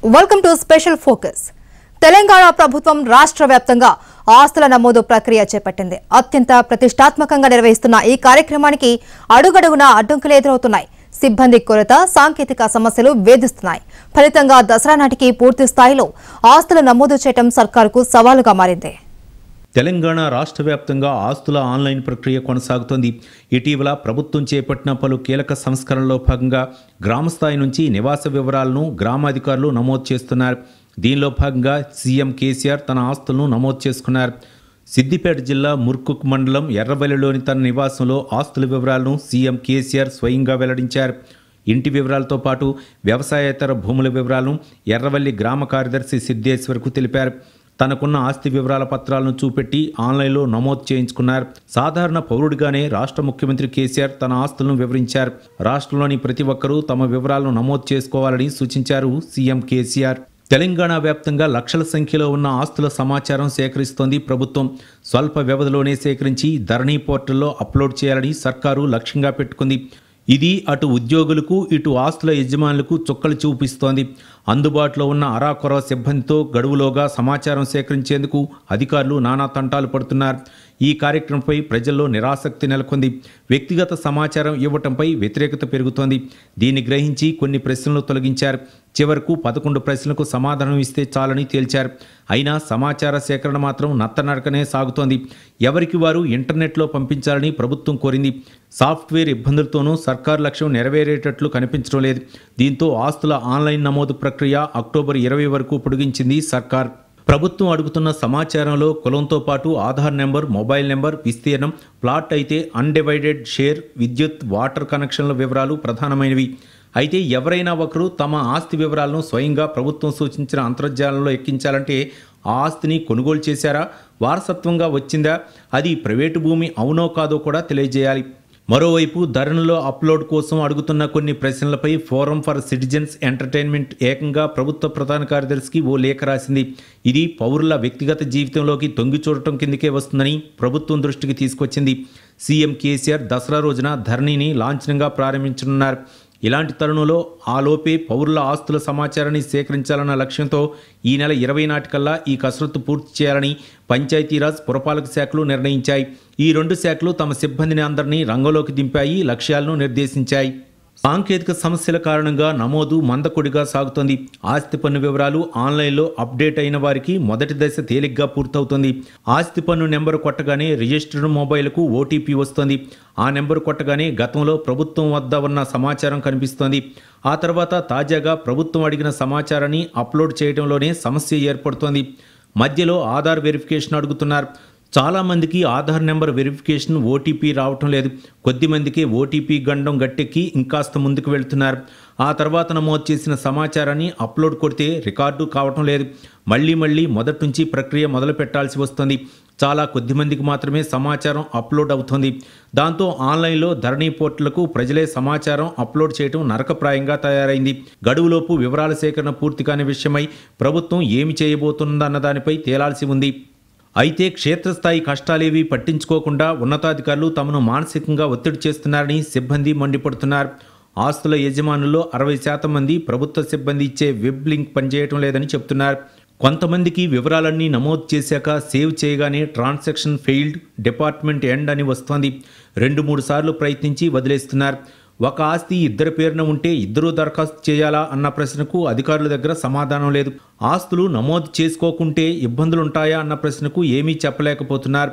welcome to special focus Telangana ప్రభుత్వం రాష్ట్ర వ్యాప్తంగా ఆస్తుల నమోదు ప్రక్రియ చేపట్టింది అత్యంత ప్రతిష్టాత్మకంగా నిర్వహిస్తున్న ఈ కార్యక్రమానికి అడుగడుగునా అడ్డంకులు ఎదురవుతున్నాయి సిబ్బంది కొరత సాంకేతిక సమస్యలు వేధిస్తున్నాయి ఫలితంగా దసరా నాటికి పూర్తి స్థాయిలో ఆస్తుల నమోదు చేయడం సర్కారుకు సవాలుగా మారింది తెలంగాణ రాష్ట్ర వ్యాప్తంగా ఆస్తుల ఆన్లైన్ ప్రక్రియ కొనసాగుతోంది ఇటీవల ప్రభుత్వం చేపట్టిన పలు కీలక సంస్కరణలో భాగంగా గ్రామస్థాయి నుంచి నివాస వివరాలను గ్రామాధికారులు నమోదు చేస్తున్నారు దీనిలో భాగంగా సీఎం కేసీఆర్ తన ఆస్తులను నమోదు చేసుకున్నారు సిద్దిపేట జిల్లా ముర్కుక్ మండలం ఎర్రవల్లిలోని తన నివాసంలో ఆస్తుల వివరాలను సీఎం కేసీఆర్ స్వయంగా వెల్లడించారు ఇంటి వివరాలతో పాటు వ్యవసాయేతర భూముల వివరాలను ఎర్రవల్లి గ్రామ కార్యదర్శి సిద్ధేశ్వర్కు తెలిపారు తనకున్న ఆస్తి వివరాల పత్రాలను చూపెట్టి ఆన్లైన్లో నమోదు చేయించుకున్నారు సాధారణ పౌరుడిగానే రాష్ట్ర ముఖ్యమంత్రి కేసీఆర్ తన ఆస్తులను వివరించారు రాష్ట్రంలోని ప్రతి ఒక్కరూ తమ వివరాలను నమోదు చేసుకోవాలని సూచించారు సీఎం కేసీఆర్ తెలంగాణ వ్యాప్తంగా లక్షల సంఖ్యలో ఉన్న ఆస్తుల సమాచారం సేకరిస్తోంది ప్రభుత్వం స్వల్ప వ్యవధిలోనే సేకరించి ధరణి పోర్టల్లో అప్లోడ్ చేయాలని సర్కారు లక్ష్యంగా పెట్టుకుంది ఇది అటు ఉద్యోగులకు ఇటు ఆస్తుల యజమానులకు చుక్కలు చూపిస్తోంది అందుబాటులో ఉన్న అరాకొర సిబ్బందితో గడువులోగా సమాచారం సేకరించేందుకు అధికారులు నానా తంటాలు పడుతున్నారు ఈ కార్యక్రమంపై ప్రజల్లో నిరాసక్తి నెలకొంది వ్యక్తిగత సమాచారం ఇవ్వటంపై వ్యతిరేకత పెరుగుతోంది దీన్ని గ్రహించి కొన్ని ప్రశ్నలు తొలగించారు చివరకు పదకొండు ప్రశ్నలకు సమాధానం ఇస్తే చాలని తేల్చారు అయినా సమాచార సేకరణ మాత్రం నత్తనడకనే సాగుతోంది ఎవరికి వారు ఇంటర్నెట్లో పంపించాలని ప్రభుత్వం కోరింది సాఫ్ట్వేర్ ఇబ్బందులతోనూ సర్కారు లక్ష్యం నెరవేరేటట్లు కనిపించడం లేదు దీంతో ఆస్తుల ఆన్లైన్ నమోదు ప్రక్రియ అక్టోబర్ ఇరవై వరకు పొడిగించింది సర్కార్ ప్రభుత్వం అడుగుతున్న సమాచారంలో కులంతో పాటు ఆధార్ నెంబర్ మొబైల్ నెంబర్ విస్తీర్ణం ప్లాట్ అయితే అన్డివైడెడ్ షేర్ విద్యుత్ వాటర్ కనెక్షన్ల వివరాలు ప్రధానమైనవి అయితే ఎవరైనా ఒకరు తమ ఆస్తి వివరాలను స్వయంగా ప్రభుత్వం సూచించిన అంతర్జాలంలో ఎక్కించాలంటే ఆ ఆస్తిని కొనుగోలు చేశారా వారసత్వంగా వచ్చిందా అది ప్రైవేటు భూమి అవునో కాదో కూడా తెలియజేయాలి మరోవైపు ధరణిలో అప్లోడ్ కోసం అడుగుతున్న కొన్ని ప్రశ్నలపై ఫోరం ఫర్ సిటిజన్స్ ఎంటర్టైన్మెంట్ ఏకంగా ప్రభుత్వ ప్రధాన కార్యదర్శికి ఓ లేఖ రాసింది ఇది పౌరుల వ్యక్తిగత జీవితంలోకి తొంగి చూడటం కిందకే వస్తుందని ప్రభుత్వం దృష్టికి తీసుకొచ్చింది సీఎం కేసీఆర్ దసరా రోజున ధరణిని లాంఛనంగా ప్రారంభించనున్నారు ఇలాంటి తరుణంలో ఆ లోపే పౌరుల ఆస్తుల సమాచారాన్ని సేకరించాలన్న లక్ష్యంతో ఈ నెల ఇరవై నాటికల్లా ఈ కసరత్తు పూర్తి చేయాలని పంచాయతీరాజ్ పురపాలక శాఖలు నిర్ణయించాయి ఈ రెండు శాఖలు తమ సిబ్బందిని అందరినీ రంగంలోకి దింపాయి లక్ష్యాలను నిర్దేశించాయి సాంకేతిక సమస్యల కారణంగా నమోదు మందకొడిగా సాగుతోంది ఆస్తి పన్ను వివరాలు ఆన్లైన్లో అప్డేట్ అయిన వారికి మొదటి దశ తేలిగ్గా పూర్తవుతుంది ఆస్తి పన్ను నెంబర్ కొట్టగానే రిజిస్టర్డ్ మొబైల్కు ఓటీపీ వస్తుంది ఆ నెంబర్ కొట్టగానే గతంలో ప్రభుత్వం వద్ద ఉన్న సమాచారం కనిపిస్తోంది ఆ తర్వాత తాజాగా ప్రభుత్వం అడిగిన సమాచారాన్ని అప్లోడ్ చేయడంలోనే సమస్య ఏర్పడుతోంది మధ్యలో ఆధార్ వెరిఫికేషన్ అడుగుతున్నారు చాలామందికి ఆధార్ నెంబర్ వెరిఫికేషన్ ఓటీపీ రావటం లేదు కొద్ది మందికి ఓటీపీ గండం గట్టెక్కి ఇంకాస్త ముందుకు వెళ్తున్నారు ఆ తర్వాత నమోదు చేసిన సమాచారాన్ని అప్లోడ్ కొడితే రికార్డు కావటం లేదు మళ్ళీ మళ్ళీ మొదటి నుంచి ప్రక్రియ మొదలు పెట్టాల్సి వస్తుంది చాలా కొద్ది మందికి మాత్రమే సమాచారం అప్లోడ్ అవుతుంది దాంతో ఆన్లైన్లో ధరణి పోర్టళ్లకు ప్రజలే సమాచారం అప్లోడ్ చేయడం నరకప్రాయంగా తయారైంది గడువులోపు వివరాల సేకరణ పూర్తి కాని విషయమై ప్రభుత్వం ఏమి చేయబోతుందన్న దానిపై తేలాల్సి ఉంది అయితే క్షేత్రస్థాయి కష్టాలేవి పట్టించుకోకుండా ఉన్నతాధికారులు తమను మానసికంగా ఒత్తిడి చేస్తున్నారని సిబ్బంది మండిపడుతున్నారు ఆస్తుల యజమానుల్లో అరవై శాతం మంది ప్రభుత్వ సిబ్బంది ఇచ్చే వెబ్ లింక్ పనిచేయటం లేదని చెప్తున్నారు కొంతమందికి వివరాలన్నీ నమోదు చేశాక సేవ్ చేయగానే ట్రాన్సాక్షన్ ఫెయిల్డ్ డిపార్ట్మెంట్ ఎండ్ అని వస్తోంది రెండు మూడు సార్లు ప్రయత్నించి వదిలేస్తున్నారు ఒక ఆస్తి ఇద్దరి పేరున ఉంటే ఇద్దరూ దరఖాస్తు చేయాలా అన్న ప్రశ్నకు అధికారుల దగ్గర సమాధానం లేదు ఆస్తులు నమోదు చేసుకోకుంటే ఇబ్బందులుంటాయా అన్న ప్రశ్నకు ఏమీ చెప్పలేకపోతున్నారు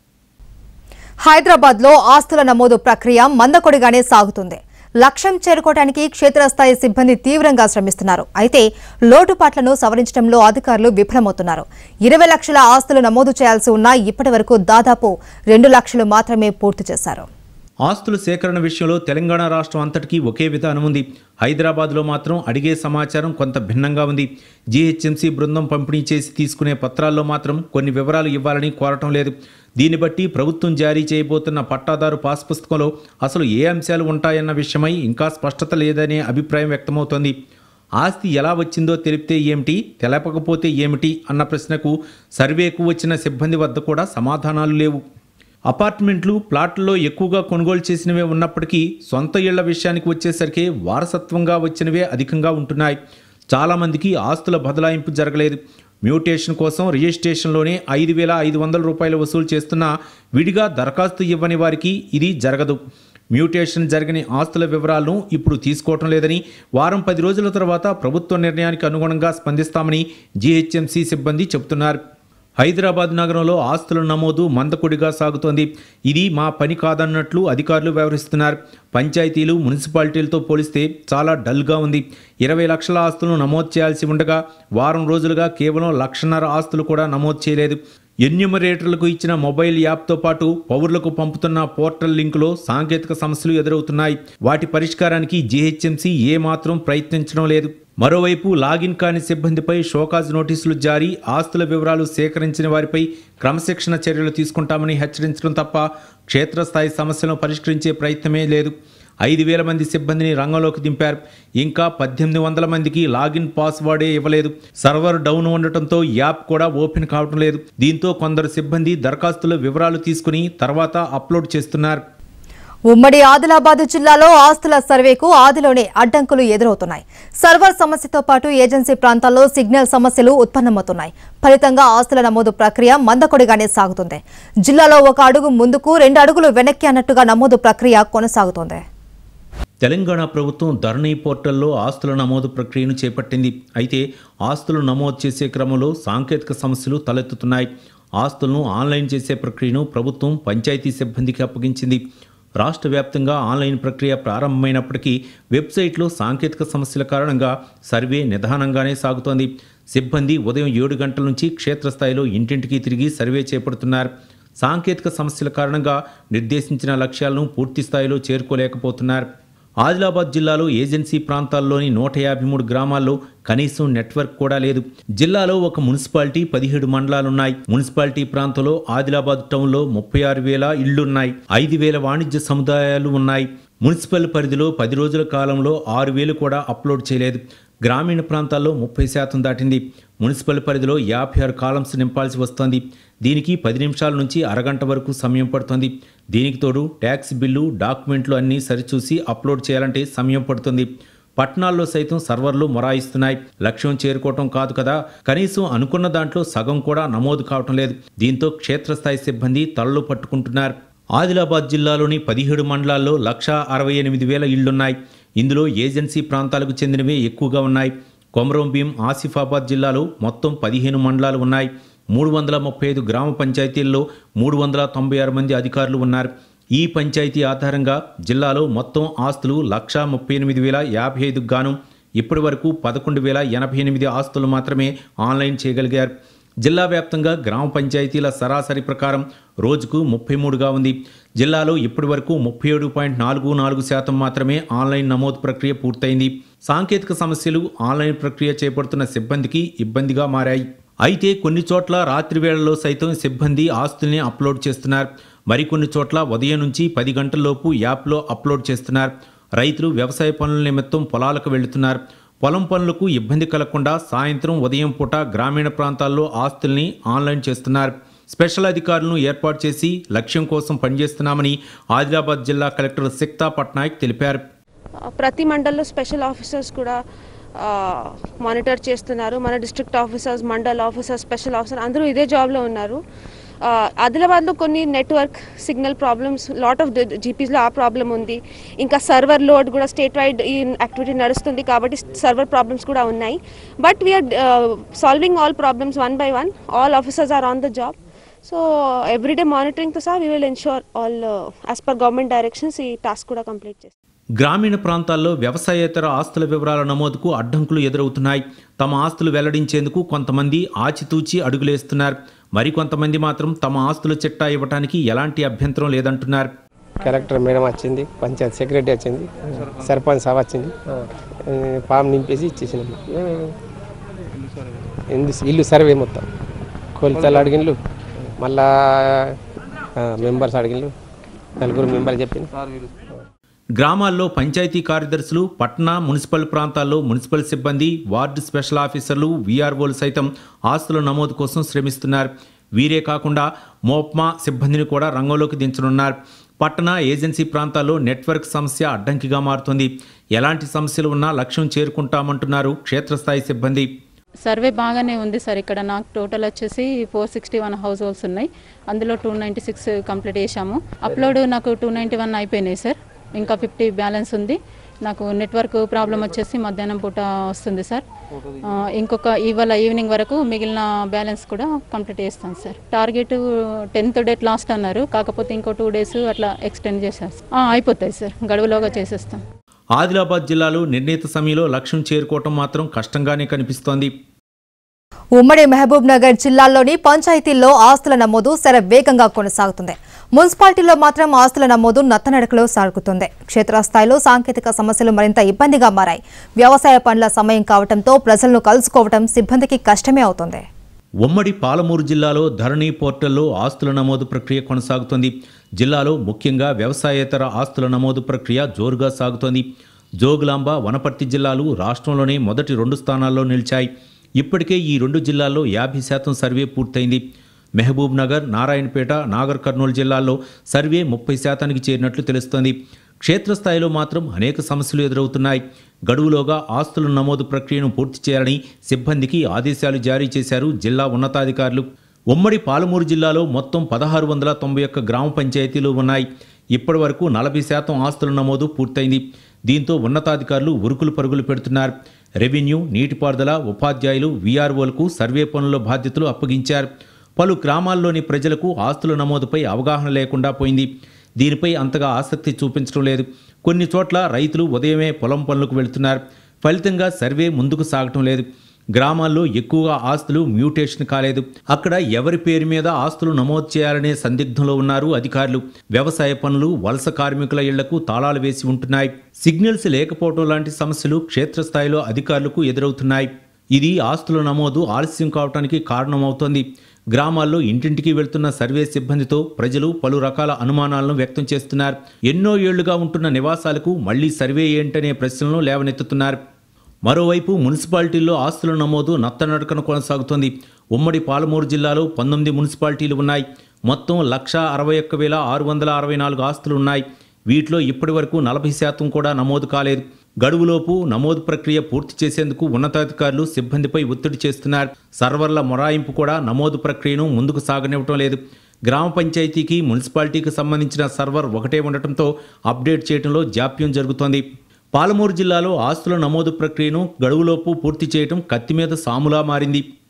హైదరాబాద్ లో ఆస్తుల నమోదు ప్రక్రియ మందకొడిగానే సాగుతుంది లక్ష్యం చేరుకోవడానికి క్షేత్రస్థాయి సిబ్బంది తీవ్రంగా శ్రమిస్తున్నారు అయితే లోటుపాట్లను సవరించడంలో అధికారులు విఫలమవుతున్నారు ఇరవై లక్షల ఆస్తులు నమోదు చేయాల్సి ఉన్నా ఇప్పటి వరకు దాదాపు రెండు లక్షలు మాత్రమే పూర్తి చేశారు ఆస్తుల సేకరణ విషయంలో తెలంగాణ రాష్ట్రం అంతటికీ ఒకే విధానం ఉంది హైదరాబాద్లో మాత్రం అడిగే సమాచారం కొంత భిన్నంగా ఉంది జీహెచ్ఎంసీ బృందం పంపిణీ చేసి తీసుకునే పత్రాల్లో మాత్రం కొన్ని వివరాలు ఇవ్వాలని కోరటం లేదు దీన్ని బట్టి ప్రభుత్వం జారీ చేయబోతున్న పట్టాదారు పాస్ పుస్తకంలో అసలు ఏ అంశాలు ఉంటాయన్న విషయమై ఇంకా స్పష్టత లేదనే అభిప్రాయం వ్యక్తమవుతోంది ఆస్తి ఎలా వచ్చిందో తెలిపితే ఏమిటి తెలపకపోతే ఏమిటి అన్న ప్రశ్నకు సర్వేకు వచ్చిన సిబ్బంది వద్ద కూడా సమాధానాలు లేవు అపార్ట్మెంట్లు ప్లాట్లలో ఎక్కువగా కొనుగోలు చేసినవే ఉన్నప్పటికీ సొంత ఇళ్ల విషయానికి వచ్చేసరికి వారసత్వంగా వచ్చినవే అధికంగా ఉంటున్నాయి చాలామందికి ఆస్తుల బదలాయింపు జరగలేదు మ్యూటేషన్ కోసం రిజిస్ట్రేషన్లోనే ఐదు వేల ఐదు వందల రూపాయలు వసూలు చేస్తున్న విడిగా దరఖాస్తు ఇవ్వని వారికి ఇది జరగదు మ్యూటేషన్ జరిగిన ఆస్తుల వివరాలను ఇప్పుడు తీసుకోవటం లేదని వారం పది రోజుల తర్వాత ప్రభుత్వ నిర్ణయానికి అనుగుణంగా స్పందిస్తామని జీహెచ్ఎంసీ సిబ్బంది చెబుతున్నారు హైదరాబాద్ నగరంలో ఆస్తుల నమోదు మందకొడిగా సాగుతోంది ఇది మా పని కాదన్నట్లు అధికారులు వ్యవహరిస్తున్నారు పంచాయతీలు మున్సిపాలిటీలతో పోలిస్తే చాలా డల్గా ఉంది ఇరవై లక్షల ఆస్తులను నమోదు చేయాల్సి ఉండగా వారం రోజులుగా కేవలం లక్షన్నర ఆస్తులు కూడా నమోదు చేయలేదు ఎన్యూమరేటర్లకు ఇచ్చిన మొబైల్ యాప్తో పాటు పౌరులకు పంపుతున్న పోర్టల్ లింకులో సాంకేతిక సమస్యలు ఎదురవుతున్నాయి వాటి పరిష్కారానికి జీహెచ్ఎంసీ ఏమాత్రం ప్రయత్నించడం లేదు మరోవైపు లాగిన్ కాని సిబ్బందిపై షోకాజ్ నోటీసులు జారీ ఆస్తుల వివరాలు సేకరించిన వారిపై క్రమశిక్షణ చర్యలు తీసుకుంటామని హెచ్చరించడం తప్ప క్షేత్రస్థాయి సమస్యలను పరిష్కరించే ప్రయత్నమే లేదు ఐదు వేల మంది సిబ్బందిని రంగంలోకి దింపారు ఇంకా పద్దెనిమిది వందల మందికి లాగిన్ పాస్వర్డే ఇవ్వలేదు సర్వర్ డౌన్ ఉండటంతో యాప్ కూడా ఓపెన్ కావడం లేదు దీంతో కొందరు సిబ్బంది దరఖాస్తుల వివరాలు తీసుకుని తర్వాత అప్లోడ్ చేస్తున్నారు ఉమ్మడి ఆదిలాబాద్ జిల్లాలో ఆస్తుల సర్వేకు ఆదిలోనే అడ్డంకులు ఎదురవుతున్నాయి సర్వర్ సమస్యతో పాటు ఏజెన్సీ ప్రాంతాల్లో సిగ్నల్ సమస్యలు ఉత్పన్నమవుతున్నాయి ఫలితంగా ఆస్తుల నమోదు ప్రక్రియ మందకొడిగానే సాగుతుంది జిల్లాలో ఒక అడుగు ముందుకు రెండు అడుగులు వెనక్కి అన్నట్టుగా నమోదు ప్రక్రియ కొనసాగుతోంది తెలంగాణ ప్రభుత్వం ధరణి పోర్టల్లో ఆస్తుల నమోదు ప్రక్రియను చేపట్టింది అయితే ఆస్తులు నమోదు చేసే క్రమంలో సాంకేతిక సమస్యలు తలెత్తుతున్నాయి ఆస్తులను ఆన్లైన్ చేసే ప్రక్రియను ప్రభుత్వం పంచాయతీ సిబ్బందికి అప్పగించింది రాష్ట్ర వ్యాప్తంగా ఆన్లైన్ ప్రక్రియ ప్రారంభమైనప్పటికీ వెబ్సైట్లో సాంకేతిక సమస్యల కారణంగా సర్వే నిదానంగానే సాగుతోంది సిబ్బంది ఉదయం ఏడు గంటల నుంచి క్షేత్రస్థాయిలో ఇంటింటికి తిరిగి సర్వే చేపడుతున్నారు సాంకేతిక సమస్యల కారణంగా నిర్దేశించిన లక్ష్యాలను పూర్తి స్థాయిలో చేరుకోలేకపోతున్నారు ఆదిలాబాద్ జిల్లాలో ఏజెన్సీ ప్రాంతాల్లోని నూట యాభై మూడు గ్రామాల్లో కనీసం నెట్వర్క్ కూడా లేదు జిల్లాలో ఒక మున్సిపాలిటీ పదిహేడు మండలాలున్నాయి మున్సిపాలిటీ ప్రాంతంలో ఆదిలాబాద్ టౌన్లో ముప్పై ఆరు వేల ఇళ్లున్నాయి ఐదు వేల వాణిజ్య సముదాయాలు ఉన్నాయి మున్సిపల్ పరిధిలో పది రోజుల కాలంలో ఆరు వేలు కూడా అప్లోడ్ చేయలేదు గ్రామీణ ప్రాంతాల్లో ముప్పై శాతం దాటింది మున్సిపల్ పరిధిలో యాభై ఆరు కాలమ్స్ నింపాల్సి వస్తోంది దీనికి పది నిమిషాల నుంచి అరగంట వరకు సమయం పడుతుంది దీనికి తోడు ట్యాక్స్ బిల్లు డాక్యుమెంట్లు అన్నీ సరిచూసి అప్లోడ్ చేయాలంటే సమయం పడుతుంది పట్టణాల్లో సైతం సర్వర్లు మొరాయిస్తున్నాయి లక్ష్యం చేరుకోవటం కాదు కదా కనీసం అనుకున్న దాంట్లో సగం కూడా నమోదు కావటం లేదు దీంతో క్షేత్రస్థాయి సిబ్బంది తలలు పట్టుకుంటున్నారు ఆదిలాబాద్ జిల్లాలోని పదిహేడు మండలాల్లో లక్షా అరవై ఎనిమిది వేల ఇళ్లున్నాయి ఇందులో ఏజెన్సీ ప్రాంతాలకు చెందినవే ఎక్కువగా ఉన్నాయి కొమరం భీం ఆసిఫాబాద్ జిల్లాలో మొత్తం పదిహేను మండలాలు ఉన్నాయి మూడు వందల ముప్పై ఐదు గ్రామ పంచాయతీల్లో మూడు వందల తొంభై ఆరు మంది అధికారులు ఉన్నారు ఈ పంచాయతీ ఆధారంగా జిల్లాలో మొత్తం ఆస్తులు లక్షా ముప్పై ఎనిమిది వేల యాభై ఐదుకు గాను ఇప్పటి వరకు పదకొండు వేల ఎనభై ఎనిమిది ఆస్తులు మాత్రమే ఆన్లైన్ చేయగలిగారు జిల్లా వ్యాప్తంగా గ్రామ పంచాయతీల సరాసరి ప్రకారం రోజుకు ముప్పై మూడుగా ఉంది జిల్లాలో ఇప్పటి వరకు ముప్పై ఏడు పాయింట్ నాలుగు నాలుగు శాతం మాత్రమే ఆన్లైన్ నమోదు ప్రక్రియ పూర్తయింది సాంకేతిక సమస్యలు ఆన్లైన్ ప్రక్రియ చేపడుతున్న సిబ్బందికి ఇబ్బందిగా మారాయి అయితే కొన్ని చోట్ల రాత్రి వేళల్లో సైతం సిబ్బంది ఆస్తుల్ని అప్లోడ్ చేస్తున్నారు మరికొన్ని చోట్ల ఉదయం నుంచి పది గంటల్లోపు యాప్లో అప్లోడ్ చేస్తున్నారు రైతులు వ్యవసాయ పనుల నిమిత్తం పొలాలకు వెళుతున్నారు పొలం పనులకు ఇబ్బంది కలగకుండా సాయంత్రం ఉదయం పూట గ్రామీణ ప్రాంతాల్లో ఆస్తుల్ని ఆన్లైన్ చేస్తున్నారు స్పెషల్ అధికారులను ఏర్పాటు చేసి లక్ష్యం కోసం పనిచేస్తున్నామని ఆదిలాబాద్ జిల్లా కలెక్టర్ సిక్తా పట్నాయక్ తెలిపారు ప్రతి మండల్లో స్పెషల్ ఆఫీసర్స్ కూడా మానిటర్ చేస్తున్నారు మన district officers mandal officers special officer అందరూ ఇదే జాబ్లో ఉన్నారు ఆ, ఆదిలాబాద్లో కొన్ని network signal problems lot of జీపీస్లో ఆ ప్రాబ్లం ఉంది ఇంకా సర్వర్ లోడ్ కూడా స్టేట్ వైడ్ ఈ యాక్టివిటీ నడుస్తుంది కాబట్టి సర్వర్ ప్రాబ్లమ్స్ కూడా ఉన్నాయి but we are solving all problems one by one all officers are on the job so everyday మానిటరింగ్తో సహా we will ensure all as per government directions ఈ task కూడా కంప్లీట్ చేస్తాం గ్రామీణ ప్రాంతాల్లో వ్యవసాయేతర ఆస్తుల వివరాల నమోదుకు అడ్డంకులు ఎదురవుతున్నాయి తమ ఆస్తులు వెల్లడించేందుకు కొంతమంది ఆచితూచి అడుగులేస్తున్నారు మరికొంతమంది మాత్రం తమ ఆస్తుల చిట్టా ఇవ్వడానికి ఎలాంటి అభ్యంతరం లేదంటున్నారు కలెక్టర్ మేడం వచ్చింది పంచాయత్ సెక్రటరీ వచ్చింది సర్పంచ్ సాబ్ వచ్చింది ఏ, ఫామ్ నింపేసి ఇచ్చేసినాం ఇల్లు ఇల్లు సర్వే మొత్తం కొలతలు అడిగిన్లు మళ్ళా మెంబర్స్ అడిగిన్లు నలుగురు మెంబర్ చెప్పింది గ్రామాల్లో పంచాయతీ కార్యదర్శులు పట్టణ మున్సిపల్ ప్రాంతాల్లో మున్సిపల్ సిబ్బంది వార్డు స్పెషల్ ఆఫీసర్లు వీఆర్ఓలు సైతం ఆస్తుల నమోదు కోసం శ్రమిస్తున్నారు వీరే కాకుండా మోప్మా సిబ్బందిని కూడా రంగంలోకి దించనున్నారు పట్టణ ఏజెన్సీ ప్రాంతాల్లో నెట్వర్క్ సమస్య అడ్డంకిగా మారుతుంది ఎలాంటి సమస్యలు ఉన్నా లక్ష్యం చేరుకుంటామంటున్నారు క్షేత్రస్థాయి సిబ్బంది సర్వే బాగానే ఉంది సార్ ఇక్కడ నాకు టోటల్ వచ్చేసి four sixty one household ఉన్నాయి అందులో టూ నైంటీ సిక్స్ కంప్లీట్ చేశాము అప్లోడ్ నాకు టూ నైంటీ వన్ అయిపోయినాయి సార్ ఇంకా ఫిఫ్టీ బ్యాలెన్స్ ఉంది నాకు నెట్వర్క్ ప్రాబ్లం వచ్చేసి మధ్యాహ్నం పూట వస్తుంది సార్ ఆ, ఇంకొక ఇవాళ ఈవినింగ్ వరకు మిగిలిన బ్యాలెన్స్ కూడా కంప్లీట్ చేస్తాను sir target tenth date last అన్నారు కాకపోతే ఇంకో టూ డేస్ అట్లా ఎక్స్టెండ్ చేశారు ఆ, అయిపోతాయి సార్ గడువులోగా చేసేస్తాం ఆదిలాబాద్ జిల్లాలో నిర్ణీత సమయంలో లక్ష్యం చేరుకోవటం మాత్రం కష్టంగానే కనిపిస్తోంది ఉమ్మడి మహబూబ్ నగర్ జిల్లాల్లోని పంచాయతీల్లో ఆస్తుల నమోదు శర వేగంగా కొనసాగుతుంది మున్సిపాలిటీలో మాత్రం ఆస్తుల నమోదు నత్తనడకలో సాగుతుంది క్షేత్రస్థాయిలో సాంకేతిక సమస్యలు మరింత ఇబ్బందిగా మారాయి వ్యవసాయ పనుల సమయం కావడంతో ప్రజలను కలుసుకోవడం సిబ్బందికి కష్టమే అవుతుంది ఉమ్మడి పాలమూరు జిల్లాలో ధరణి పోర్టల్లో ఆస్తుల నమోదు ప్రక్రియ కొనసాగుతోంది జిల్లాలో ముఖ్యంగా వ్యవసాయేతర ఆస్తుల నమోదు ప్రక్రియ జోరుగా సాగుతోంది జోగులాంబ వనపర్తి జిల్లాలు రాష్ట్రంలోనే మొదటి రెండు స్థానాల్లో నిలిచాయి ఇప్పటికే ఈ రెండు జిల్లాల్లో యాభై శాతం సర్వే పూర్తయింది మహబూబ్ నగర్ నారాయణపేట నాగర్ కర్నూలు జిల్లాల్లో సర్వే ముప్పై శాతానికి చేరినట్లు తెలుస్తోంది క్షేత్రస్థాయిలో మాత్రం అనేక సమస్యలు ఎదురవుతున్నాయి గడువులోగా ఆస్తుల నమోదు ప్రక్రియను పూర్తి చేయాలని సిబ్బందికి ఆదేశాలు జారీ చేశారు జిల్లా ఉన్నతాధికారులు ఉమ్మడి పాలమూరు జిల్లాలో మొత్తం పదహారు వందల తొంభై ఒక్క గ్రామ పంచాయతీలు ఉన్నాయి ఇప్పటి వరకు నలభై శాతం ఆస్తుల నమోదు పూర్తయింది దీంతో ఉన్నతాధికారులు ఉరుకులు పరుగులు పెడుతున్నారు రెవెన్యూ నీటిపారుదల ఉపాధ్యాయులు వీఆర్ఓలకు సర్వే పనుల బాధ్యతలు అప్పగించారు పలు గ్రామాల్లోని ప్రజలకు ఆస్తుల నమోదుపై అవగాహన లేకుండా పోయింది దీనిపై అంతగా ఆసక్తి చూపించడం లేదు కొన్ని చోట్ల రైతులు ఉదయమే పొలం పనులకు వెళ్తున్నారు ఫలితంగా సర్వే ముందుకు సాగటం లేదు గ్రామాల్లో ఎక్కువగా ఆస్తులు మ్యూటేషన్ కాలేదు అక్కడ ఎవరి పేరు మీద ఆస్తులు నమోదు చేయాలనే సందిగ్ధంలో ఉన్నారు అధికారులు వ్యవసాయ పనులు వలస కార్మికుల ఇళ్లకు తాళాలు వేసి ఉంటున్నాయి సిగ్నల్స్ లేకపోవడం లాంటి సమస్యలు క్షేత్రస్థాయిలో అధికారులకు ఎదురవుతున్నాయి ఇది ఆస్తుల నమోదు ఆలస్యం కావడానికి కారణమవుతోంది గ్రామాల్లో ఇంటింటికి వెళ్తున్న సర్వే సిబ్బందితో ప్రజలు పలు రకాల అనుమానాలను వ్యక్తం చేస్తున్నారు ఎన్నో ఏళ్లుగా ఉంటున్న నివాసాలకు మళ్లీ సర్వే ఏంటనే ప్రశ్నలను లేవనెత్తుతున్నారు మరోవైపు మున్సిపాలిటీల్లో ఆస్తుల నమోదు నత్తనడకన కొనసాగుతోంది ఉమ్మడి పాలమూరు జిల్లాలో పంతొమ్మిది మున్సిపాలిటీలు ఉన్నాయి మొత్తం లక్ష అరవై ఒక్క వేల ఆరు వందల అరవై నాలుగు ఆస్తులు ఉన్నాయి వీటిలో ఇప్పటి వరకు నలభై శాతం కూడా నమోదు కాలేదు గడువులోపు నమోదు ప్రక్రియ పూర్తి చేసేందుకు ఉన్నతాధికారులు సిబ్బందిపై ఒత్తిడి చేస్తున్నారు సర్వర్ల మొరాయింపు కూడా నమోదు ప్రక్రియను ముందుకు సాగనివ్వటం లేదు గ్రామ పంచాయతీకి మున్సిపాలిటీకి సంబంధించిన సర్వర్ ఒకటే ఉండటంతో అప్డేట్ చేయడంలో జాప్యం జరుగుతోంది పాలమూరు జిల్లాలో ఆస్తుల నమోదు ప్రక్రియను గడువులోపు పూర్తి చేయడం కత్తి మీద సాములా మారింది